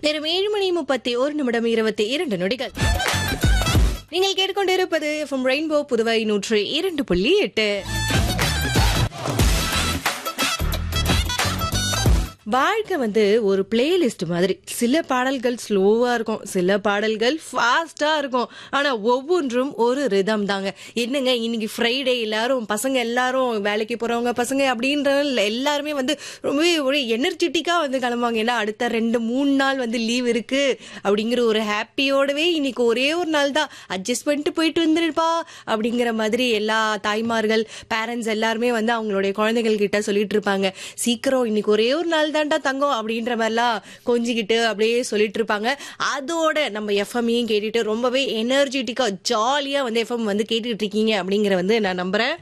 நேரம் ஏழு மணி முப்பத்தி ஒரு நிமிடம் இருபத்தி இரண்டு நொடிகள் நீங்கள் கேட்டுக்கொண்டிருப்பது எஃப்எம் ரெயின்போ புதுவை நூற்றி இரண்டு புள்ளி எட்டு வாழ்க்கை வந்து ஒரு பிளேலிஸ்ட் மாதிரி சில பாடல்கள் ஸ்லோவா இருக்கும் சில பாடல்கள் ஃபாஸ்டா இருக்கும் ஆனா ஒவ்வொன்றும் ஒரு ரிதம் தாங்க என்னங்க இன்னைக்கு ஃப்ரைடே எல்லாரும் பசங்க எல்லாரும் வேலைக்கு போறவங்க பசங்க அப்படின்ற எல்லாருமே வந்து ரொம்பவே ஒரு எனர்ஜெட்டிக்கா வந்து கிளம்புவாங்க ஏன்னா அடுத்த ரெண்டு மூணு நாள் வந்து லீவ் இருக்கு அப்படிங்கிற ஒரு ஹாப்பியோடவே இன்னைக்கு ஒரே ஒரு நாள் தான் அட்ஜஸ்ட் பண்ணிட்டு போயிட்டு வந்துருப்பா அப்படிங்கிற மாதிரி எல்லா தாய்மார்கள் பேரண்ட்ஸ் எல்லாருமே வந்து அவங்களுடைய குழந்தைகள் கிட்ட சொல்லிட்டு இருப்பாங்க சீக்கிரம் இன்னைக்கு ஒரே ஒரு நாள் தான்டா தங்கம் அப்படின்ற மாதிரிலாம் கொஞ்சிக்கிட்டு அப்படியே சொல்லிட்டு இருப்பாங்க அதோட நம்ம எஃப்எம்மையும் கேட்டுட்டு ரொம்பவே எனர்ஜெட்டிக்கா ஜாலியா வந்து எஃப்எம் வந்து கேட்டுட்டு இருக்கீங்க அப்படிங்கிற வந்து நான் நம்புறேன்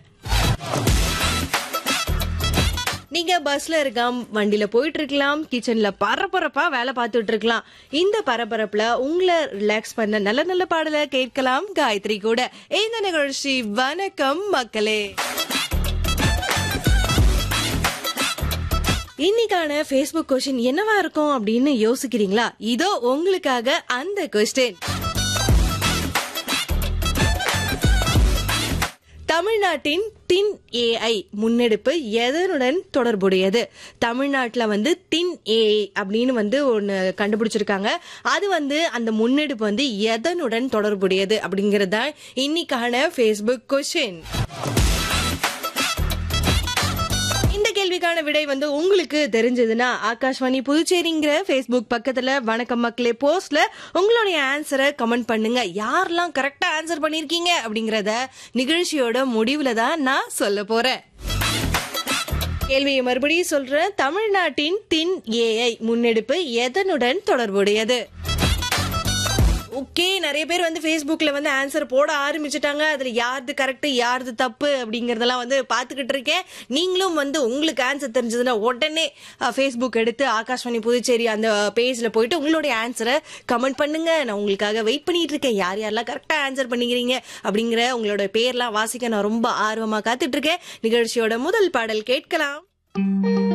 நீங்க பஸ்ல இருக்கலாம் வண்டியில போயிட்டு இருக்கலாம் கிச்சன்ல பரபரப்பா வேலை பார்த்துட்டு இருக்கலாம் இந்த பரபரப்புல உங்களை ரிலாக்ஸ் பண்ண நல்ல நல்ல பாடலை கேட்கலாம் காயத்ரி கூட இந்த நிகழ்ச்சி வணக்கம் மக்களே இன்னைக்கான ஃபேஸ்புக் கொஸ்டின் என்னவா இருக்கும் அப்படின்னு யோசிக்கிறீங்களா இதோ உங்களுக்காக அந்த கொஸ்டின் தமிழ்நாட்டின் தின் ஏஐ முன்னெடுப்பு எதனுடன் தொடர்புடையது தமிழ்நாட்டுல வந்து தின் ஏஐ அப்படின்னு வந்து ஒன்னு கண்டுபிடிச்சிருக்காங்க அது வந்து அந்த முன்னெடுப்பு வந்து எதனுடன் தொடர்புடையது அப்படிங்கறது தான் இன்னைக்கான ஃபேஸ்புக் கொஸ்டின் இந்த கேள்விக்கான விடை வந்து உங்களுக்கு தெரிஞ்சதுன்னா ஆகாஷ்வாணி புதுச்சேரிங்கிற ஃபேஸ்புக் பக்கத்துல வணக்கம் மக்களே போஸ்ட்ல உங்களுடைய ஆன்சரை கமெண்ட் பண்ணுங்க யாரெல்லாம் கரெக்டா ஆன்சர் பண்ணிருக்கீங்க அப்படிங்கறத நிகழ்ச்சியோட முடிவுல தான் நான் சொல்ல போறேன் கேள்வியை மறுபடியும் சொல்றேன் தமிழ்நாட்டின் தின் ஏஐ முன்னெடுப்பு எதனுடன் தொடர்புடையது ஓகே நிறைய பேர் வந்து ஃபேஸ்புக்ல வந்து ஆன்சர் போட ஆரம்பிச்சுட்டாங்க அதுல யாருது கரெக்ட் யாருது தப்பு அப்படிங்கறதெல்லாம் வந்து பாத்துக்கிட்டு இருக்கேன் நீங்களும் வந்து உங்களுக்கு ஆன்சர் தெரிஞ்சதுன்னா உடனே ஃபேஸ்புக் எடுத்து ஆகாஷ்வாணி புதுச்சேரி அந்த பேஜ்ல போயிட்டு உங்களுடைய ஆன்சரை கமெண்ட் பண்ணுங்க நான் உங்களுக்காக வெயிட் பண்ணிட்டு இருக்கேன் யார் யாரெல்லாம் கரெக்டா ஆன்சர் பண்ணிக்கிறீங்க அப்படிங்கிற உங்களோட பேர்லாம் வாசிக்க நான் ரொம்ப ஆர்வமா காத்துட்டு இருக்கேன் நிகழ்ச்சியோட முதல் பாடல் கேட்கலாம்